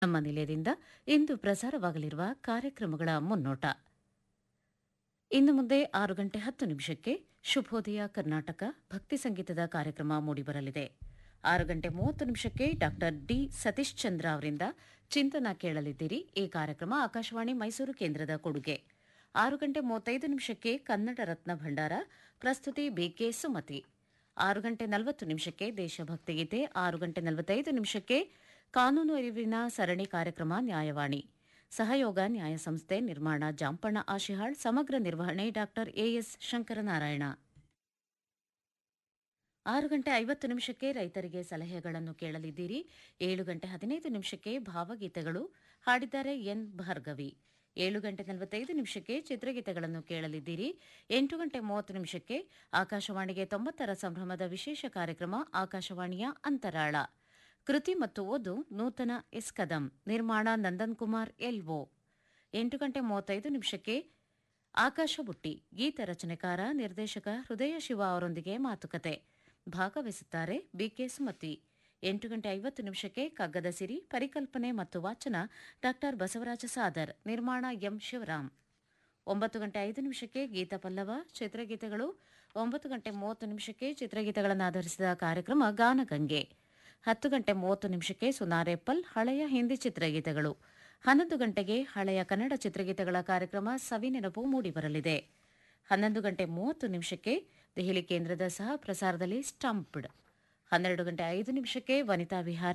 ನಮ್ಮ ನಿಲಯದಿಂದ ಇಂದು ಪ್ರಸಾರವಾಗಲಿರುವ ಕಾರ್ಯಕ್ರಮಗಳ ಮುನ್ನೋಟ ಇನ್ನು ಮುಂದೆ ಆರು ಗಂಟೆ ಹತ್ತು ನಿಮಿಷಕ್ಕೆ ಶುಭೋದಯ ಕರ್ನಾಟಕ ಭಕ್ತಿ ಸಂಗೀತದ ಕಾರ್ಯಕ್ರಮ ಮೂಡಿಬರಲಿದೆ ಆರು ಗಂಟೆ ಮೂವತ್ತು ನಿಮಿಷಕ್ಕೆ ಡಾಕ್ಟರ್ ಡಿ ಸತೀಶ್ ಚಂದ್ರ ಅವರಿಂದ ಚಿಂತನ ಕೇಳಲಿದ್ದೀರಿ ಈ ಕಾರ್ಯಕ್ರಮ ಆಕಾಶವಾಣಿ ಮೈಸೂರು ಕೇಂದ್ರದ ಕೊಡುಗೆ ಆರು ಗಂಟೆ ಮೂವತ್ತೈದು ನಿಮಿಷಕ್ಕೆ ಕನ್ನಡ ರತ್ನ ಭಂಡಾರ ಪ್ರಸ್ತುತಿ ಬಿಕೆ ಸುಮತಿ ಆರು ಗಂಟೆ ನಲವತ್ತು ನಿಮಿಷಕ್ಕೆ ದೇಶಭಕ್ತಿ ಗೀತೆ ಆರು ಗಂಟೆ ನಲವತ್ತೈದು ನಿಮಿಷಕ್ಕೆ ಕಾನೂನು ಅರಿವಿನ ಸರಣಿ ಕಾರ್ಯಕ್ರಮ ನ್ಯಾಯವಾಣಿ ಸಹಯೋಗ ನ್ಯಾಯ ಸಂಸ್ಥೆ ನಿರ್ಮಾಣ ಜಾಂಪಣ್ಣ ಆಶಿಹಾಳ್ ಸಮಗ್ರ ನಿರ್ವಹಣೆ ಡಾಕ್ಟರ್ ಎಎಸ್ ಶಂಕರನಾರಾಯಣ ಆರು ಗಂಟೆ ಐವತ್ತು ನಿಮಿಷಕ್ಕೆ ರೈತರಿಗೆ ಸಲಹೆಗಳನ್ನು ಕೇಳಲಿದ್ದೀರಿ ಏಳು ಗಂಟೆ ಹದಿನೈದು ನಿಮಿಷಕ್ಕೆ ಭಾವಗೀತೆಗಳು ಹಾಡಿದ್ದಾರೆ ಎನ್ ಭಾರ್ಗವಿ ಏಳು ಗಂಟೆ ನಲವತ್ತೈದು ನಿಮಿಷಕ್ಕೆ ಚಿತ್ರಗೀತೆಗಳನ್ನು ಕೇಳಲಿದ್ದೀರಿ ಎಂಟು ಗಂಟೆ ಮೂವತ್ತು ನಿಮಿಷಕ್ಕೆ ಆಕಾಶವಾಣಿಗೆ ತೊಂಬತ್ತರ ಸಂಭ್ರಮದ ವಿಶೇಷ ಕಾರ್ಯಕ್ರಮ ಆಕಾಶವಾಣಿಯ ಅಂತರಾಳ ಕೃತಿ ಮತ್ತು ಓದು ನೂತನ ಎಸ್ ಕದಂ ನಿರ್ಮಾಣ ನಂದನ್ ಕುಮಾರ್ ಎಲ್ಒ ಎಂಟು ಗಂಟೆ ಮೂವತ್ತೈದು ನಿಮಿಷಕ್ಕೆ ಆಕಾಶ ಬುಟ್ಟಿ ಗೀತ ರಚನೆಕಾರ ನಿರ್ದೇಶಕ ಹೃದಯ ಶಿವ ಅವರೊಂದಿಗೆ ಮಾತುಕತೆ ಭಾಗವಹಿಸುತ್ತಾರೆ ಬಿಕೆ ಸುಮತಿ ಎಂಟು ಗಂಟೆ ಐವತ್ತು ನಿಮಿಷಕ್ಕೆ ಕಗ್ಗದ ಸಿರಿ ಪರಿಕಲ್ಪನೆ ಮತ್ತು ವಾಚನ ಡಾಕ್ಟರ್ ಬಸವರಾಜ ಸಾದರ್ ನಿರ್ಮಾಣ ಎಂ ಶಿವರಾಮ್ ಒಂಬತ್ತು ಗಂಟೆ ಐದು ನಿಮಿಷಕ್ಕೆ ಗೀತ ಪಲ್ಲವ ಚಿತ್ರಗೀತೆಗಳು ಒಂಬತ್ತು ಗಂಟೆ ಮೂವತ್ತು ನಿಮಿಷಕ್ಕೆ ಚಿತ್ರಗೀತೆಗಳನ್ನು ಆಧರಿಸಿದ ಕಾರ್ಯಕ್ರಮ ಗಾನಗಂಗೆ ಹತ್ತು ಗಂಟೆ ಮೂವತ್ತು ನಿಮಿಷಕ್ಕೆ ಸುನಾರೆಪ್ಪಲ್ ಹಳೆಯ ಹಿಂದಿ ಚಿತ್ರಗೀತೆಗಳು ಹನ್ನೊಂದು ಗಂಟೆಗೆ ಹಳೆಯ ಕನ್ನಡ ಚಿತ್ರಗೀತೆಗಳ ಕಾರ್ಯಕ್ರಮ ಸವಿನೆನಪು ಮೂಡಿಬರಲಿದೆ ಹನ್ನೊಂದು ಗಂಟೆ ಮೂವತ್ತು ನಿಮಿಷಕ್ಕೆ ದೆಹಲಿ ಕೇಂದ್ರದ ಸಹ ಪ್ರಸಾರದಲ್ಲಿ ಸ್ಟಂಪ್ಡ್ ಹನ್ನೆರಡು ಗಂಟೆ ಐದು ನಿಮಿಷಕ್ಕೆ ವನಿತಾ ವಿಹಾರ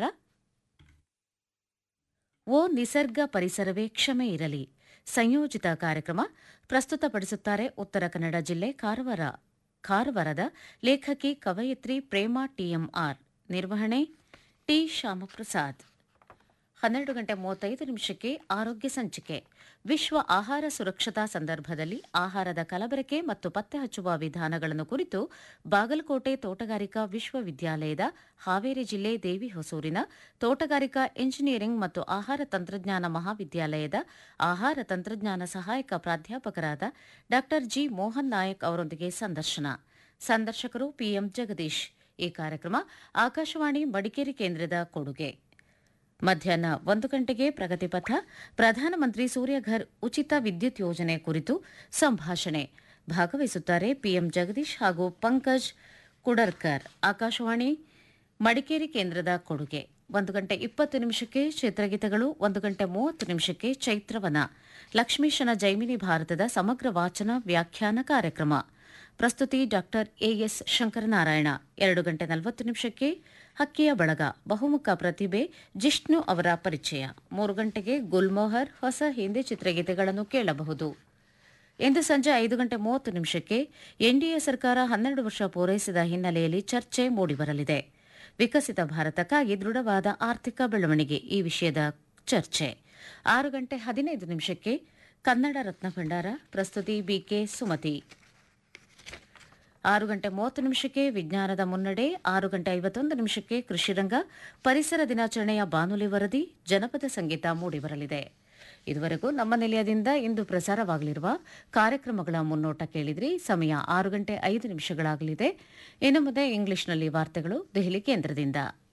ಓ ನಿಸರ್ಗ ಪರಿಸರವೇ ಕ್ಷಮೆ ಇರಲಿ ಸಂಯೋಜಿತ ಕಾರ್ಯಕ್ರಮ ಪ್ರಸ್ತುತಪಡಿಸುತ್ತಾರೆ ಉತ್ತರ ಕನ್ನಡ ಜಿಲ್ಲೆ ಕಾರವಾರ ಕಾರವಾರದ ಲೇಖಕಿ ಕವಯತ್ರಿ ಪ್ರೇಮಾ ಟಿಎಂಆರ್ ನಿರ್ವಹಣೆ ಟಿ ಶ್ಯಾಮಪ್ರಸಾದ್ ಹನ್ನೆರಡು ಗಂಟೆ ಮೂವತ್ತೈದು ನಿಮಿಷಕ್ಕೆ ಆರೋಗ್ಯ ಸಂಚಿಕೆ ವಿಶ್ವ ಆಹಾರ ಸುರಕ್ಷತಾ ಸಂದರ್ಭದಲ್ಲಿ ಆಹಾರದ ಕಲಬೆರಕೆ ಮತ್ತು ಪತ್ತೆ ಹಚ್ಚುವ ವಿಧಾನಗಳನ್ನು ಕುರಿತು ಬಾಗಲಕೋಟೆ ತೋಟಗಾರಿಕಾ ವಿಶ್ವವಿದ್ಯಾಲಯದ ಹಾವೇರಿ ಜಿಲ್ಲೆ ದೇವಿಹೊಸೂರಿನ ತೋಟಗಾರಿಕಾ ಇಂಜಿನಿಯರಿಂಗ್ ಮತ್ತು ಆಹಾರ ತಂತ್ರಜ್ಞಾನ ಮಹಾವಿದ್ಯಾಲಯದ ಆಹಾರ ತಂತ್ರಜ್ಞಾನ ಸಹಾಯಕ ಪ್ರಾಧ್ಯಾಪಕರಾದ ಡಾ ಜಿ ಮೋಹನ್ ನಾಯಕ್ ಅವರೊಂದಿಗೆ ಸಂದರ್ಶನ ಸಂದರ್ಶಕರು ಪಿಎಂ ಜಗದೀಶ್ ಈ ಕಾರ್ಯಕ್ರಮ ಆಕಾಶವಾಣಿ ಮಡಿಕೇರಿ ಕೇಂದ್ರದ ಕೊಡುಗೆ ಮಧ್ಯಾಹ್ನ ಒಂದು ಗಂಟೆಗೆ ಪ್ರಗತಿಪಥ ಪ್ರಧಾನಮಂತ್ರಿ ಸೂರ್ಯಘರ್ ಉಚಿತ ವಿದ್ಯುತ್ ಯೋಜನೆ ಕುರಿತು ಸಂಭಾಷಣೆ ಭಾಗವಹಿಸುತ್ತಾರೆ ಪಿಎಂ ಜಗದೀಶ್ ಹಾಗೂ ಪಂಕಜ್ ಕುಡರ್ಕರ್ ಆಕಾಶವಾಣಿ ಮಡಿಕೇರಿ ಕೇಂದ್ರದ ಕೊಡುಗೆ ಒಂದು ಗಂಟೆ ಇಪ್ಪತ್ತು ನಿಮಿಷಕ್ಕೆ ಚಿತ್ರಗೀತೆಗಳು ಒಂದು ಗಂಟೆ ಮೂವತ್ತು ನಿಮಿಷಕ್ಕೆ ಚೈತ್ರವನ ಲಕ್ಷ್ಮೀಶನ ಜೈಮಿನಿ ಭಾರತದ ಸಮಗ್ರ ವಾಚನ ವ್ಯಾಖ್ಯಾನ ಕಾರ್ಯಕ್ರಮ ಪ್ರಸ್ತುತಿ ಡಾಕ್ಟರ್ ಎಎಸ್ ಶಂಕರನಾರಾಯಣ ಎರಡು ಗಂಟೆ ನಲವತ್ತು ನಿಮಿಷಕ್ಕೆ ಹಕ್ಕಿಯ ಬಳಗ ಬಹುಮುಖ ಪ್ರತಿಭೆ ಜಿಷ್ಣು ಅವರ ಪರಿಚಯ ಮೂರು ಗಂಟೆಗೆ ಗುಲ್ಮೋಹರ್ ಹೊಸ ಹಿಂದಿ ಚಿತ್ರಗೀತೆಗಳನ್ನು ಕೇಳಬಹುದು ಇಂದು ಸಂಜೆ ಐದು ಗಂಟೆ ಮೂವತ್ತು ನಿಮಿಷಕ್ಕೆ ಎನ್ಡಿಎ ಸರ್ಕಾರ ಹನ್ನೆರಡು ವರ್ಷ ಪೂರೈಸಿದ ಹಿನ್ನೆಲೆಯಲ್ಲಿ ಚರ್ಚೆ ಮೂಡಿಬರಲಿದೆ ವಿಕಸಿತ ಭಾರತಕ್ಕಾಗಿ ದೃಢವಾದ ಆರ್ಥಿಕ ಬೆಳವಣಿಗೆ ಈ ವಿಷಯದ ಚರ್ಚೆ ಆರು ಗಂಟೆ ಹದಿನೈದು ನಿಮಿಷಕ್ಕೆ ಕನ್ನಡ ರತ್ನ ಭಂಡಾರ ಪ್ರಸ್ತುತಿ ಬಿಕೆ ಸುಮತಿ ಆರು ಗಂಟೆ ಮೂವತ್ತು ನಿಮಿಷಕ್ಕೆ ವಿಜ್ಞಾನದ ಮುನ್ನಡೆ ಆರು ಗಂಟೆ ಐವತ್ತೊಂದು ನಿಮಿಷಕ್ಕೆ ಕೃಷಿರಂಗ ಪರಿಸರ ದಿನಾಚರಣೆಯ ಬಾನುಲಿ ವರದಿ ಜನಪದ ಸಂಗೀತ ಮೂಡಿಬರಲಿದೆ ಇದುವರೆಗೂ ನಮ್ಮ ನಿಲಯದಿಂದ ಇಂದು ಪ್ರಸಾರವಾಗಲಿರುವ ಕಾರ್ಯಕ್ರಮಗಳ ಮುನ್ನೋಟ ಕೇಳಿದ್ರಿ ಸಮಯ ಆರು ಗಂಟೆ ಐದು ನಿಮಿಷಗಳಾಗಲಿದೆ ಇನ್ನು ಮುಂದೆ ಇಂಗ್ಲಿಷ್ನಲ್ಲಿ ವಾರ್ತೆಗಳು ದೆಹಲಿ ಕೇಂದ್ರದಿಂದ